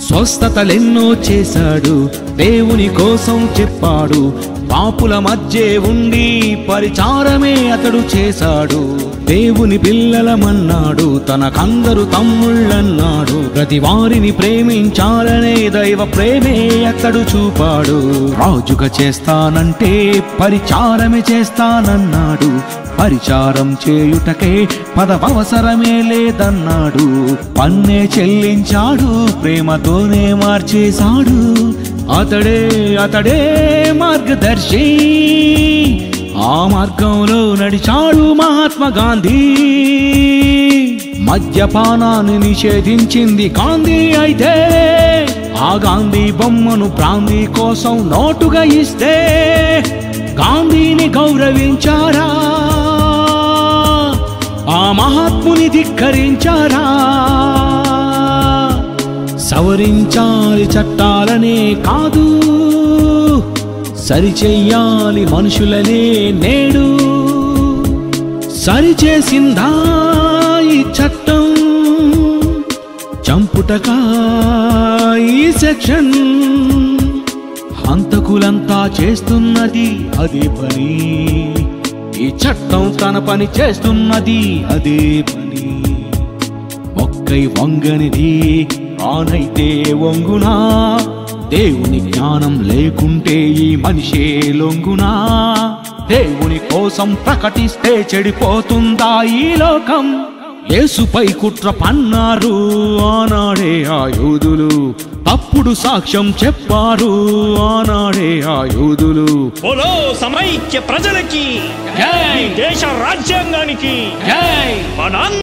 స్వస్థతలెన్నో చేశాడు దేవుని కోసం చెప్పాడు పాపుల మధ్య ఉండి పరిచారమే అతడు చేశాడు దేవుని పిల్లలమన్నాడు తనకందరు తమ్ముళ్ళన్నాడు ప్రతి వారిని ప్రేమించాలనే దైవ ప్రేమే అతడు చూపాడు రాజుగా చేస్తానంటే పరిచారమే చేస్తానన్నాడు పరిచారం చేయుటకే పదవసరమే లేదన్నాడు పన్నే చెల్లించాడు ప్రేమతోనే మార్చేశాడు అతడే అతడే మార్గదర్శి ఆ మార్గంలో నడిచాడు మహాత్మా గాంధీ మద్యపానాన్ని నిషేధించింది గాంధీ అయితే ఆ గాంధీ బొమ్మను ప్రాంతి కోసం నోటుగా ఇస్తే గాంధీని గౌరవించారా ఆ మహాత్ముని ధిక్కరించారా సవరించాలి చట్టాలనే కాదు సరిచెయ్యాలి మనుషులనే నేడు సరిచేసిందా ఈ చట్టం చంపుటకా ఈ సెక్షన్ హంతకులంతా చేస్తున్నది అదే పని ఈ చట్టం తన పని చేస్తున్నది అదే పని ఒక్కై వంగనిది ఆనైతే వంగునా దేవుని జ్ఞానం లేకుంటే ఈ మనిషే లొంగునా దేవుని కోసం ప్రకటిస్తే చెడిపోతుందా ఈ లోకం యేసుపై కుట్ర పన్నారు ఆనాడే ఆ యోధులు తప్పుడు సాక్ష్యం చెప్పారు ఆనాడే ఆ యోధులు బోలో సమైక్య ప్రజలకి జై! ఈ దేశ రాజ్యాంగానికి జై మన